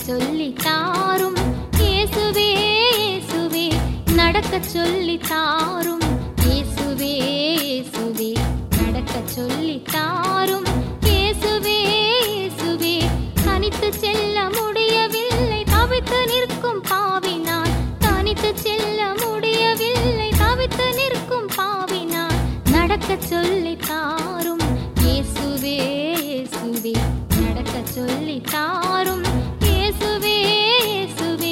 சொல்லி தாரும் இயேசுவே இயேசுவே நடக்க சொல்லி தாரும் இயேசுவே இயேசுவே நடக்க சொல்லி தாரும் இயேசுவே இயேசுவே தனித்து செல்ல முடியவில்லை தவித்து நிற்கும் பாவினான் தனித்து செல்ல முடியவில்லை தவித்து நிற்கும் பாவினான் நடக்க சொல்லி தாரும் இயேசுவே இயேசுவே நடக்க சொல்லி தாரும் இயேசுவே இயேசுவே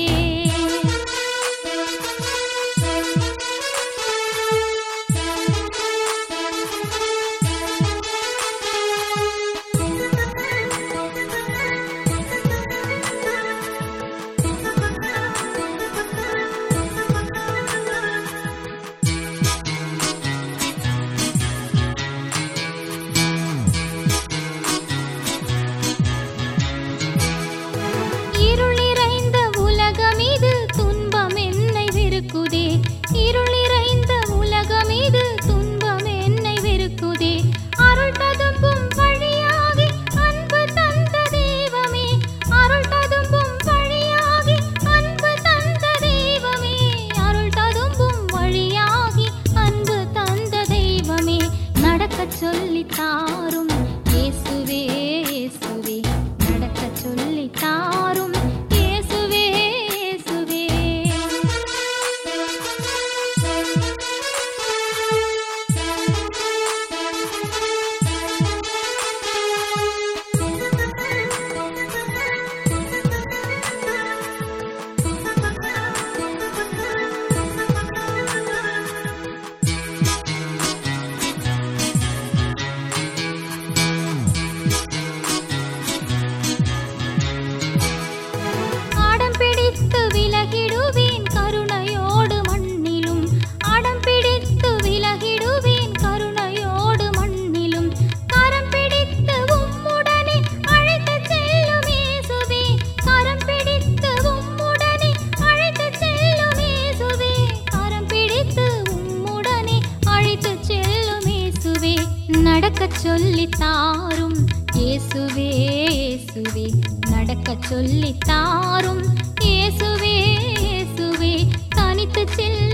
இருள் நிறைந்த உலகம் இது துன்பம் என்னை வெறுக்குதே இருள் நிறைந்த உலகம் இது துன்பம் என்னை வெறுக்குதே அருள் ததும்பும் வழியாகி அன்பு தந்த தெய்வமே அருள் ததும்பும் வழியாகி அன்பு தந்த தெய்வமே அருள் ததும்பும் வழியாகி அன்பு தந்த தெய்வமே நடக்கச் சொல்லி தாரும் இயேசுவே இயேசுவே நடக்கச் சொல்லி தாரும் இயேசுவே இயேசுவே ஆடம் பிடித்து விலகிடுவேன் கருணையோடு மண்ணிலும் ஆடம் பிடித்து விலகிடுவேன் கருணையோடு மண்ணிலும் கரம் பிடித்து உம்முடனே அழைத்து செல்லும் இயேசுவே கரம் பிடித்து உம்முடனே அழைத்து செல்லும் இயேசுவே கரம் பிடித்து உம்முடனே அழைத்து செல்லும் இயேசுவே நடக்கச் சொல்லி தாரும் இயேசுவே இயேசுவே நடக்கச் சொல்லி தாரும் இயேசுவே இயேசுவே தனித்து செல்ல